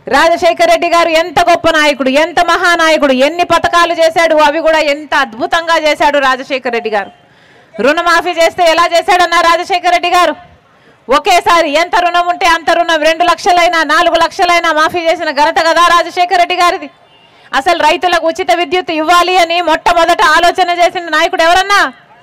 రాజశేఖర రెడ్డి గారు ఎంత గొప్ప నాయకుడు ఎంత మహానాయకుడు ఎన్ని పథకాలు చేశాడు అవి కూడా ఎంత అద్భుతంగా చేశాడు రాజశేఖర రెడ్డి గారు రుణమాఫీ చేస్తే ఎలా చేశాడన్న రాజశేఖర రెడ్డి గారు ఒకేసారి ఎంత రుణం ఉంటే అంత రుణం రెండు లక్షలైనా నాలుగు లక్షలైనా మాఫీ చేసిన ఘనత కదా రాజశేఖర రెడ్డి గారిది అసలు రైతులకు ఉచిత విద్యుత్ ఇవ్వాలి అని మొట్టమొదట ఆలోచన చేసిన నాయకుడు ఎవరన్నా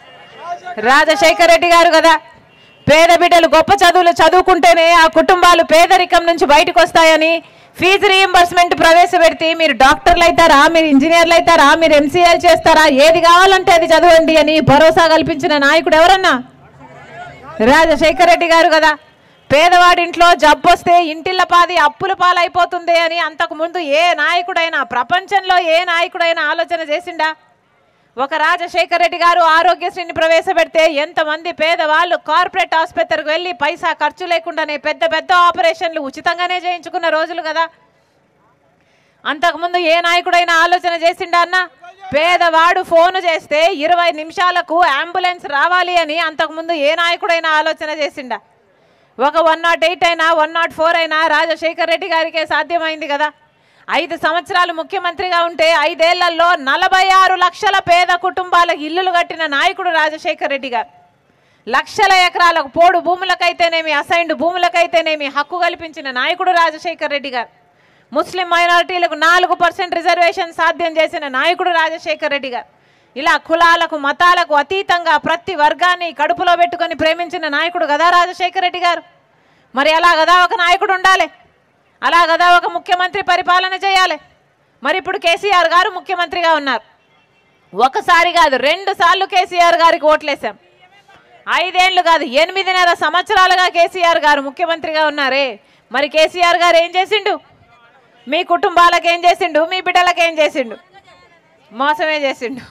రాజశేఖర రెడ్డి గారు కదా పేద బిడ్డలు గొప్ప చదువులు చదువుకుంటేనే ఆ కుటుంబాలు పేదరికం నుంచి బయటకు వస్తాయని ఫీజు రీఎంబర్స్మెంట్ ప్రవేశపెడితే మీరు డాక్టర్లు అవుతారా మీరు ఇంజనీర్లు అవుతారా మీరు ఎంసీఎల్ చేస్తారా ఏది కావాలంటే అది చదవండి అని భరోసా కల్పించిన నాయకుడు ఎవరన్నా రాజశేఖర రెడ్డి గారు కదా పేదవాడింట్లో జబ్బు వస్తే ఇంటిళ్ళ పాది అప్పుల పాలైపోతుంది అని అంతకు ముందు ఏ నాయకుడైనా ప్రపంచంలో ఏ నాయకుడైనా ఆలోచన చేసిండా ఒక రాజశేఖర రెడ్డి గారు ఆరోగ్యశ్రీని ప్రవేశపెడితే ఎంతమంది పేదవాళ్ళు కార్పొరేట్ ఆసుపత్రికి వెళ్ళి పైసా ఖర్చు లేకుండానే పెద్ద పెద్ద ఆపరేషన్లు ఉచితంగానే చేయించుకున్న రోజులు కదా అంతకుముందు ఏ నాయకుడైనా ఆలోచన చేసిండా అన్న పేదవాడు ఫోను చేస్తే ఇరవై నిమిషాలకు అంబులెన్స్ రావాలి అని అంతకుముందు ఏ నాయకుడైనా ఆలోచన చేసిండా ఒక వన్ నాట్ ఎయిట్ అయినా వన్ నాట్ ఫోర్ అయినా రాజశేఖర్ రెడ్డి గారికే సాధ్యమైంది కదా ఐదు సంవత్సరాలు ముఖ్యమంత్రిగా ఉంటే ఐదేళ్లలో నలభై ఆరు లక్షల పేద కుటుంబాలకు ఇల్లులు కట్టిన నాయకుడు రాజశేఖర్ రెడ్డి గారు లక్షల ఎకరాలకు పోడు భూములకైతేనేమి అసైన్డ్ భూములకైతేనేమి హక్కు కల్పించిన నాయకుడు రాజశేఖర్ రెడ్డి గారు ముస్లిం మైనారిటీలకు నాలుగు పర్సెంట్ రిజర్వేషన్ సాధ్యం చేసిన నాయకుడు రాజశేఖర్ రెడ్డి గారు ఇలా కులాలకు మతాలకు అతీతంగా ప్రతి వర్గాన్ని కడుపులో పెట్టుకొని ప్రేమించిన నాయకుడు కదా రాజశేఖర రెడ్డి గారు మరి అలా కదా ఒక నాయకుడు ఉండాలి అలా కదా ఒక ముఖ్యమంత్రి పరిపాలన చేయాలి మరి ఇప్పుడు కేసీఆర్ గారు ముఖ్యమంత్రిగా ఉన్నారు ఒకసారి కాదు రెండు సార్లు కేసీఆర్ గారికి ఓట్లేసాం ఐదేళ్లు కాదు ఎనిమిదిన్నర సంవత్సరాలుగా కేసీఆర్ గారు ముఖ్యమంత్రిగా ఉన్నారే మరి కేసీఆర్ గారు ఏం చేసిండు మీ కుటుంబాలకు ఏం చేసిండు మీ బిడ్డలకు ఏం చేసిండు మోసమే చేసిండు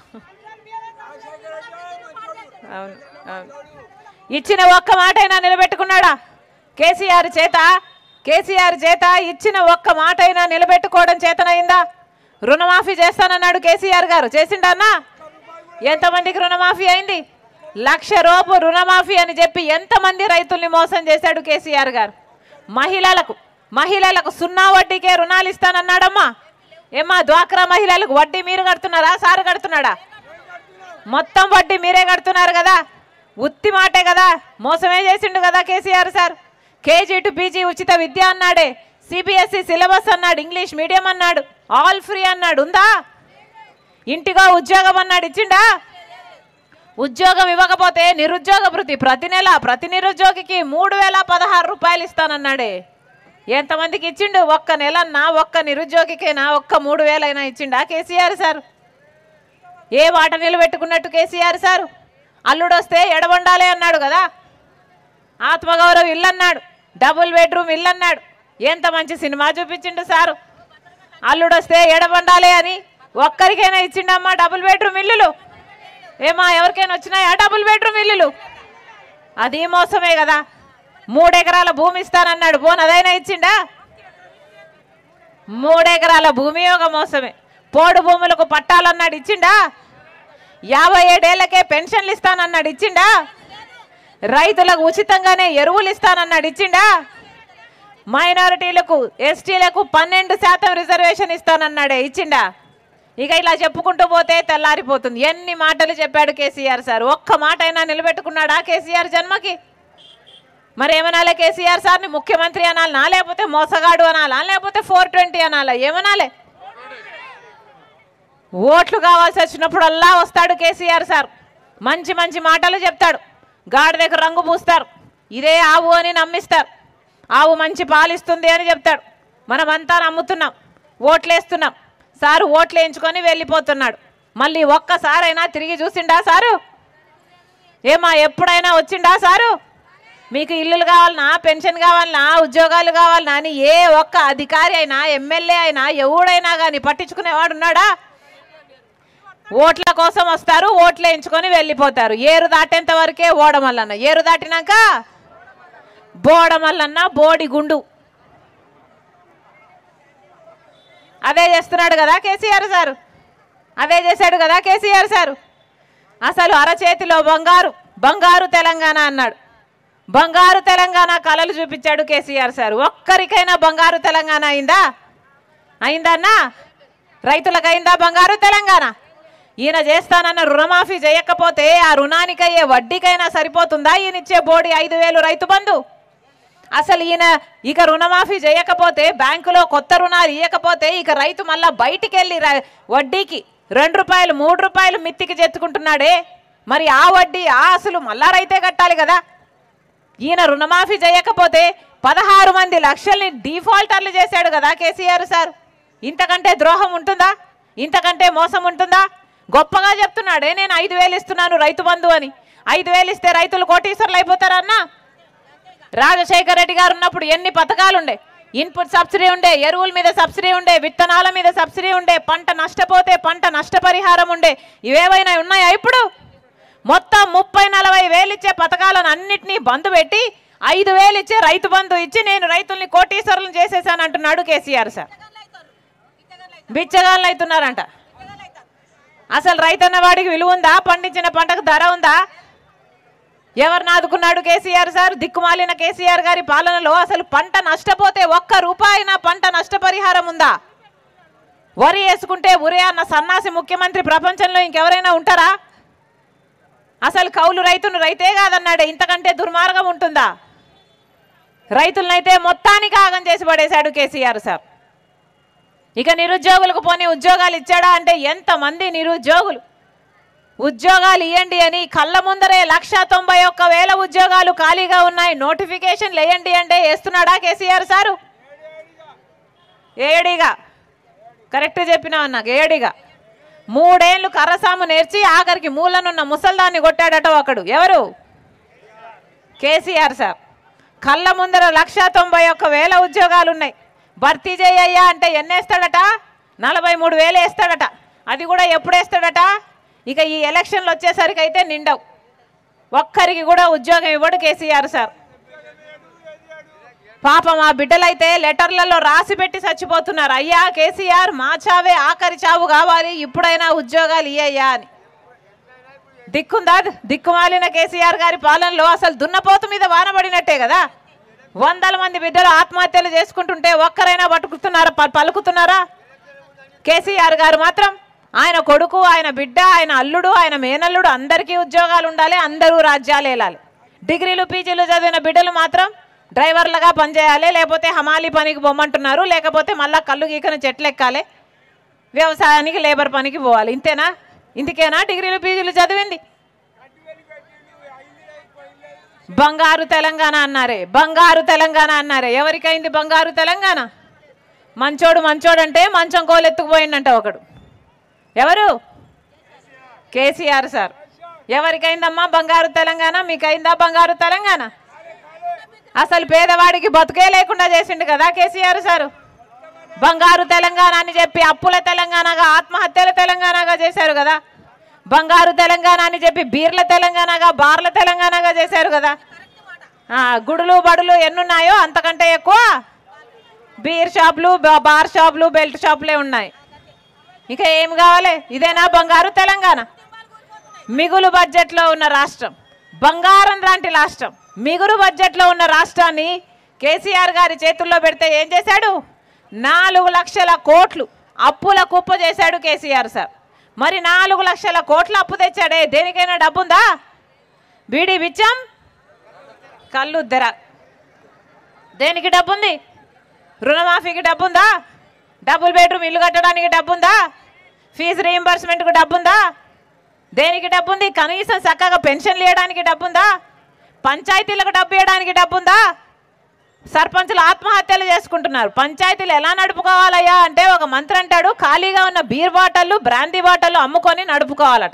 అవును అవును ఇచ్చిన ఒక్క మాట అయినా నిలబెట్టుకున్నాడా కేసీఆర్ చేత కేసీఆర్ చేత ఇచ్చిన ఒక్క మాట అయినా నిలబెట్టుకోవడం చేతనైందా రుణమాఫీ చేస్తానన్నాడు కేసీఆర్ గారు చేసిండన్నా ఎంతమందికి రుణమాఫీ అయింది లక్ష రూపు రుణమాఫీ అని చెప్పి ఎంతమంది రైతుల్ని మోసం చేశాడు కేసీఆర్ గారు మహిళలకు మహిళలకు సున్నా వడ్డీకే రుణాలు ఇస్తానన్నాడమ్మా ఏమ్మా డ్వాక్రా మహిళలకు వడ్డీ మీరు కడుతున్నారా సారు కడుతున్నాడా మొత్తం వడ్డీ మీరే కడుతున్నారు కదా ఉత్తి మాటే కదా మోసమే చేసిండు కదా KCR sir KG to PG ఉచిత విద్య అన్నాడే సిబిఎస్ఈ సిలబస్ అన్నాడు ఇంగ్లీష్ మీడియం అన్నాడు ఆల్ ఫ్రీ అన్నాడు ఉందా ఇంటిగా ఉద్యోగం అన్నాడు ఇచ్చిండా ఉద్యోగం ఇవ్వకపోతే నిరుద్యోగ భృతి ప్రతి నెల ప్రతి నిరుద్యోగికి మూడు వేల పదహారు రూపాయలు ఇస్తానన్నాడే ఎంతమందికి ఇచ్చిండు ఒక్క నెలన్నా ఒక్క నిరుద్యోగికైనా ఒక్క మూడు వేలైనా ఇచ్చిండా కేసీఆర్ సార్ ఏ మాట నిలబెట్టుకున్నట్టు కేసీఆర్ సారు అల్లుడు వస్తే ఎడబండాలే అన్నాడు కదా ఆత్మగౌరవం ఇల్లు అన్నాడు డబుల్ బెడ్రూమ్ ఇల్లు అన్నాడు ఎంత మంచి సినిమా చూపించిండు సారు అల్లుడు వస్తే ఎడబండాలే అని ఒక్కరికైనా ఇచ్చిండమ్మా డబుల్ బెడ్రూమ్ ఇల్లులు ఏమా ఎవరికైనా వచ్చినాయా డబుల్ బెడ్రూమ్ ఇల్లులు అది మోసమే కదా మూడెకరాల భూమి ఇస్తానన్నాడు పోన్ అదైనా ఇచ్చిండా మూడెకరాల భూమి ఒక మోసమే పోడు భూములకు పట్టాలన్నాడు ఇచ్చిండా యాభై ఏడేళ్లకే పెన్షన్లు ఇస్తానన్నాడు ఇచ్చిండా రైతులకు ఉచితంగానే ఎరువులు ఇస్తానన్నాడు ఇచ్చిండా మైనారిటీలకు ఎస్టీలకు పన్నెండు శాతం రిజర్వేషన్ ఇస్తానన్నాడే ఇచ్చిండా ఇక ఇలా చెప్పుకుంటూ పోతే తెల్లారిపోతుంది ఎన్ని మాటలు చెప్పాడు కేసీఆర్ సార్ ఒక్క మాట అయినా నిలబెట్టుకున్నాడా కేసీఆర్ జన్మకి మరి ఏమనాలే కేసీఆర్ సార్ని ముఖ్యమంత్రి అనాలనా లేకపోతే మోసగాడు అనాలా లేకపోతే ఫోర్ ట్వంటీ అనాలా ఏమనాలే ఓట్లు కావాల్సి వచ్చినప్పుడల్లా వస్తాడు కేసీఆర్ సార్ మంచి మంచి మాటలు చెప్తాడు గాడిదకు రంగు పూస్తారు ఇదే ఆవు అని నమ్మిస్తారు ఆవు మంచి పాలిస్తుంది అని చెప్తాడు మనమంతా నమ్ముతున్నాం ఓట్లేస్తున్నాం సారు ఓట్లు వేయించుకొని వెళ్ళిపోతున్నాడు మళ్ళీ ఒక్కసారైనా తిరిగి చూసిండా సారు ఏమా ఎప్పుడైనా వచ్చిండా సారు మీకు ఇల్లులు కావాలనా పెన్షన్ కావాలనా ఉద్యోగాలు కావాలనా అని ఏ ఒక్క అధికారి అయినా ఎమ్మెల్యే అయినా ఎవడైనా కానీ పట్టించుకునేవాడు ఉన్నాడా ఓట్ల కోసం వస్తారు ఓట్లు వేయించుకొని వెళ్ళిపోతారు ఏరు దాటేంత వరకే ఓడమల్లన్న ఏరు దాటినాక బోడమల్లన్న బోడి గుండు అదే చేస్తున్నాడు కదా కేసీఆర్ సారు అదే చేశాడు కదా కేసీఆర్ సారు అసలు అరచేతిలో బంగారు బంగారు తెలంగాణ అన్నాడు బంగారు తెలంగాణ కళలు చూపించాడు కేసీఆర్ సార్ ఒక్కరికైనా బంగారు తెలంగాణ అయిందా అయిందా అన్నా రైతులకు అయిందా బంగారు తెలంగాణ ఈయన చేస్తానన్న రుణమాఫీ చేయకపోతే ఆ రుణానికి అయ్యే వడ్డీకైనా సరిపోతుందా ఈయన ఇచ్చే బోడి ఐదు వేలు రైతు బంధు అసలు ఈయన ఇక రుణమాఫీ చేయకపోతే బ్యాంకులో కొత్త రుణాలు ఇవ్వకపోతే ఇక రైతు మళ్ళా బయటికి వెళ్ళి ర- వడ్డీకి రెండు రూపాయలు మూడు రూపాయలు మిత్తికి చెత్తుకుంటున్నాడే మరి ఆ వడ్డీ ఆ అసలు మళ్ళా రైతే కట్టాలి కదా ఈయన రుణమాఫీ చేయకపోతే పదహారు మంది లక్షల్ని డిఫాల్టర్లు చేశాడు కదా కేసీఆర్ సార్ ఇంతకంటే ద్రోహం ఉంటుందా ఇంతకంటే మోసం ఉంటుందా గొప్పగా చెప్తున్నాడే నేను ఐదు వేలు ఇస్తున్నాను రైతు బంధు అని ఐదు వేలు ఇస్తే రైతులు కోటీశ్వర్లు అయిపోతారన్నా రాజశేఖర రెడ్డి గారు ఉన్నప్పుడు ఎన్ని పథకాలు ఉండే ఇన్పుట్ సబ్సిడీ ఉండే ఎరువుల మీద సబ్సిడీ ఉండే విత్తనాల మీద సబ్సిడీ ఉండే పంట నష్టపోతే పంట నష్టపరిహారం ఉండే ఇవేవైనా ఉన్నాయా ఇప్పుడు మొత్తం ముప్పై నలభై వేలు ఇచ్చే పథకాలను అన్నిటినీ బంద్ పెట్టి ఐదు వేలు ఇచ్చే రైతు బంధు ఇచ్చి నేను రైతుల్ని కోటీశ్వరులను చేసేసాను అంటున్నాడు కేసీఆర్ సార్ బిచ్చగాళ్ళు అవుతున్నారంట అసలు రైతన్న వాడికి విలువ ఉందా పండించిన పంటకు ధర ఉందా ఎవరిని ఆదుకున్నాడు కేసీఆర్ సార్ దిక్కుమాలిన కేసీఆర్ గారి పాలనలో అసలు పంట నష్టపోతే ఒక్క రూపాయినా పంట నష్టపరిహారం ఉందా వరి వేసుకుంటే ఉరే అన్న సన్నాసి ముఖ్యమంత్రి ప్రపంచంలో ఇంకెవరైనా ఉంటారా అసలు కౌలు రైతును రైతే కాదన్నాడే ఇంతకంటే దుర్మార్గం ఉంటుందా రైతులనైతే మొత్తానికి ఆగం చేసి పడేశాడు కేసీఆర్ సార్ ఇక నిరుద్యోగులకు పోనీ ఉద్యోగాలు ఇచ్చాడా అంటే ఎంతమంది నిరుద్యోగులు ఉద్యోగాలు ఇవ్వండి అని కళ్ళ ముందరే లక్ష తొంభై ఒక్క వేల ఉద్యోగాలు ఖాళీగా ఉన్నాయి నోటిఫికేషన్లు వేయండి అంటే వేస్తున్నాడా కేసీఆర్ సారు ఏడిగా కరెక్ట్ చెప్పినావు నాకు ఏడిగా మూడేళ్లు కర్రసాము నేర్చి ఆఖరికి మూలనున్న ముసల్దాన్ని కొట్టాడట ఒకడు ఎవరు కేసీఆర్ సార్ కళ్ళ ముందర లక్ష తొంభై ఒక్క వేల ఉద్యోగాలు ఉన్నాయి భర్తీ చేయయ్యా అంటే ఎన్నేస్తాడట నలభై మూడు వేలు వేస్తాడట అది కూడా ఎప్పుడు వేస్తాడట ఇక ఈ ఎలక్షన్లు వచ్చేసరికి అయితే నిండవు ఒక్కరికి కూడా ఉద్యోగం ఇవ్వడు కేసీఆర్ సార్ పాపం ఆ బిడ్డలైతే లెటర్లలో రాసి పెట్టి చచ్చిపోతున్నారు అయ్యా కేసీఆర్ మా చావే ఆఖరి చావు కావాలి ఇప్పుడైనా ఉద్యోగాలు ఇయ్యయ్యా అని దిక్కుందా దిక్కుమాలిన కేసీఆర్ గారి పాలనలో అసలు దున్నపోతు మీద వానబడినట్టే కదా వందల మంది బిడ్డలు ఆత్మహత్యలు చేసుకుంటుంటే ఒక్కరైనా పట్టుకుతున్నారా ప- పలుకుతున్నారా కేసీఆర్ గారు మాత్రం ఆయన కొడుకు ఆయన బిడ్డ ఆయన అల్లుడు ఆయన మేనల్లుడు అందరికీ ఉద్యోగాలు ఉండాలి అందరూ రాజ్యాలు ఏలాలి డిగ్రీలు పీజీలు చదివిన బిడ్డలు మాత్రం డ్రైవర్లుగా పనిచేయాలి లేకపోతే హమాలి పనికి పొమ్మంటున్నారు లేకపోతే మళ్ళా కళ్ళు గీకన చెట్లు ఎక్కాలి వ్యవసాయానికి లేబర్ పనికి పోవాలి ఇంతేనా ఇందుకేనా డిగ్రీలు పీజీలు చదివింది బంగారు తెలంగాణ అన్నారే బంగారు తెలంగాణ అన్నారే ఎవరికైంది బంగారు తెలంగాణ మంచోడు మంచోడు అంటే మంచం కోలెత్తుకుపోయిందంట ఒకడు ఎవరు కేసీఆర్ సార్ ఎవరికైందమ్మా బంగారు తెలంగాణ మీకైందా బంగారు తెలంగాణ అసలు పేదవాడికి బతుకే లేకుండా చేసిండు కదా కేసీఆర్ సారు బంగారు తెలంగాణ అని చెప్పి అప్పుల తెలంగాణగా ఆత్మహత్యల తెలంగాణగా చేశారు కదా బంగారు తెలంగాణ అని చెప్పి బీర్ల తెలంగాణగా బార్ల తెలంగాణగా చేశారు కదా ఆ, గుడులు బడులు ఎన్నున్నాయో అంతకంటే ఎక్కువ బీర్ షాపులు బా- బార్ షాపులు బెల్ట్ షాపులే ఉన్నాయి ఇక ఏం కావాలి ఇదేనా బంగారు తెలంగాణ మిగులు బడ్జెట్లో ఉన్న రాష్ట్రం బంగారం లాంటి రాష్ట్రం మిగులు బడ్జెట్లో ఉన్న రాష్ట్రాన్ని కేసీఆర్ గారి చేతుల్లో పెడితే ఏం చేశాడు నాలుగు లక్షల కోట్లు అప్పుల కుప్ప చేశాడు కేసీఆర్ సార్ మరి నాలుగు లక్షల కోట్ల అప్పు తెచ్చాడే దేనికైనా డబ్బుందా బీడీ బిచ్చం కళ్ళు ధర దేనికి డబ్బుంది రుణమాఫీకి డబ్బుందా డబుల్ బెడ్రూమ్ ఇల్లు కట్టడానికి డబ్బుందా ఫీజు రీయింబర్స్మెంట్కి డబ్బుందా దేనికి డబ్బుంది కనీసం చక్కగా పెన్షన్లు ఇవ్వడానికి డబ్బుందా పంచాయతీలకు డబ్బు ఇవ్వడానికి డబ్బుందా సర్పంచులు ఆత్మహత్యలు చేసుకుంటున్నారు పంచాయతీలు ఎలా నడుపుకోవాలయ్యా అంటే ఒక మంత్రి అంటాడు ఖాళీగా ఉన్న బీర్ బాటళ్ళు బ్రాందీ బాటళ్ళు అమ్ముకొని నడుపుకోవాలట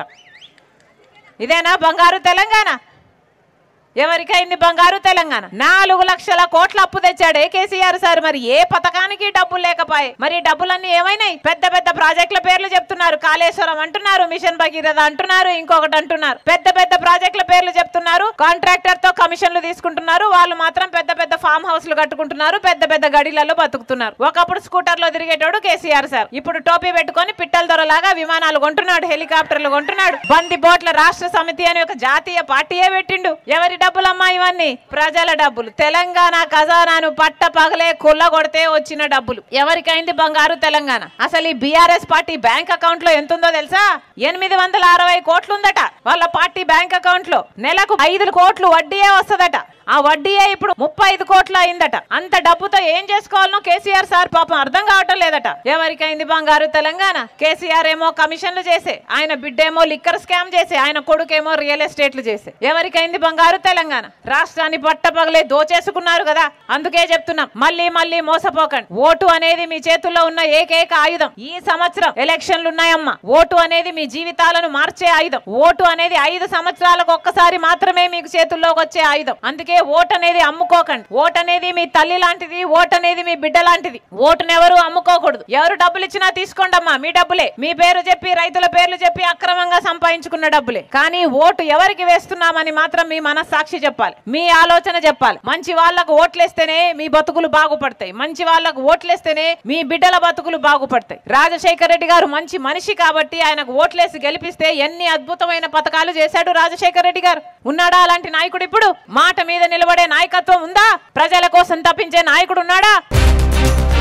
ఇదేనా బంగారు తెలంగాణ ఎవరికైంది బంగారు తెలంగాణ నాలుగు లక్షల కోట్ల అప్పు తెచ్చాడే కేసీఆర్ సార్ మరి ఏ పథకానికి డబ్బులు లేకపోయి మరి ఈ డబ్బులన్నీ ఏమైనాయి పెద్ద పెద్ద ప్రాజెక్టుల పేర్లు చెప్తున్నారు కాళేశ్వరం అంటున్నారు మిషన్ భగీరథ అంటున్నారు ఇంకొకటి అంటున్నారు పెద్ద పెద్ద ప్రాజెక్టుల పేర్లు చెప్తున్నారు కాంట్రాక్టర్ తో కమిషన్లు తీసుకుంటున్నారు వాళ్ళు మాత్రం పెద్ద పెద్ద ఫామ్ హౌస్లు కట్టుకుంటున్నారు పెద్ద పెద్ద గడిలలో బతుకుతున్నారు ఒకప్పుడు స్కూటర్ లో తిరిగేటోడు కేసీఆర్ సార్ ఇప్పుడు టోపీ పెట్టుకొని పిట్టల దొరలాగా విమానాలు కొంటున్నాడు హెలికాప్టర్లు కొంటున్నాడు బంది బోట్ల రాష్ట్ర సమితి అని ఒక జాతీయ పార్టీయే పెట్టిండు ఎవరి డబ్బులమ్మా ఇవన్నీ ప్రజల డబ్బులు తెలంగాణ ఖజానాను పట్ట పగలే కొల్లగొడితే వచ్చిన డబ్బులు ఎవరికైంది బంగారు తెలంగాణ అసలు ఈ బీఆర్ఎస్ పార్టీ బ్యాంక్ అకౌంట్ లో ఎంత ఉందో తెలుసా ఎనిమిది వందల అరవై కోట్లు ఉందట వాళ్ళ పార్టీ బ్యాంక్ అకౌంట్ లో నెలకు ఐదు కోట్లు వడ్డీయే వస్తదట ఆ వడ్డీయే ఇప్పుడు ముప్పై ఐదు కోట్లు అయిందట అంత డబ్బుతో ఏం చేసుకోవాలనో కేసీఆర్ సార్ పాపం అర్థం కావటం లేదట ఎవరికైంది బంగారు తెలంగాణ కేసీఆర్ ఏమో కమిషన్లు చేసే ఆయన బిడ్డేమో లిక్కర్ స్కామ్ చేసే ఆయన కొడుకేమో రియల్ ఎస్టేట్లు చేసే ఎవరికైంది బంగారు తెలంగాణ రాష్ట్రాన్ని పట్టపగలే దోచేసుకున్నారు కదా అందుకే చెప్తున్నాం మళ్ళీ మళ్ళీ మోసపోకండి ఓటు అనేది మీ చేతుల్లో ఉన్న ఏకైక ఆయుధం ఈ సంవత్సరం ఎలక్షన్లు ఉన్నాయమ్మా ఓటు అనేది మీ జీవితాలను మార్చే ఆయుధం ఓటు అనేది ఐదు సంవత్సరాలకు ఒక్కసారి మాత్రమే మీకు చేతుల్లోకి వచ్చే ఆయుధం అందుకే ఓటు అనేది అమ్ముకోకండి ఓటు అనేది మీ తల్లి లాంటిది ఓటు అనేది మీ బిడ్డ లాంటిది ఓటును ఎవరు అమ్ముకోకూడదు ఎవరు డబ్బులు ఇచ్చినా తీసుకోండి అమ్మా మీ డబ్బులే మీ పేరు చెప్పి రైతుల పేర్లు చెప్పి అక్రమంగా సంపాదించుకున్న డబ్బులే కానీ ఓటు ఎవరికి వేస్తున్నామని మాత్రం మీ మనస్సాక్షి చెప్పాలి మీ ఆలోచన చెప్పాలి మంచి వాళ్ళకు ఓట్లేస్తేనే మీ బతుకులు బాగుపడతాయి మంచి వాళ్ళకు ఓట్లేస్తేనే మీ బిడ్డల బతుకులు బాగుపడతాయి రాజశేఖర రెడ్డి గారు మంచి మనిషి కాబట్టి ఆయనకు ఓట్లేసి గెలిపిస్తే ఎన్ని అద్భుతమైన పథకాలు చేశాడు రాజశేఖర రెడ్డి గారు ఉన్నాడా అలాంటి నాయకుడు ఇప్పుడు మాట మీద నిలబడే నాయకత్వం ఉందా ప్రజల కోసం తప్పించే నాయకుడు ఉన్నాడా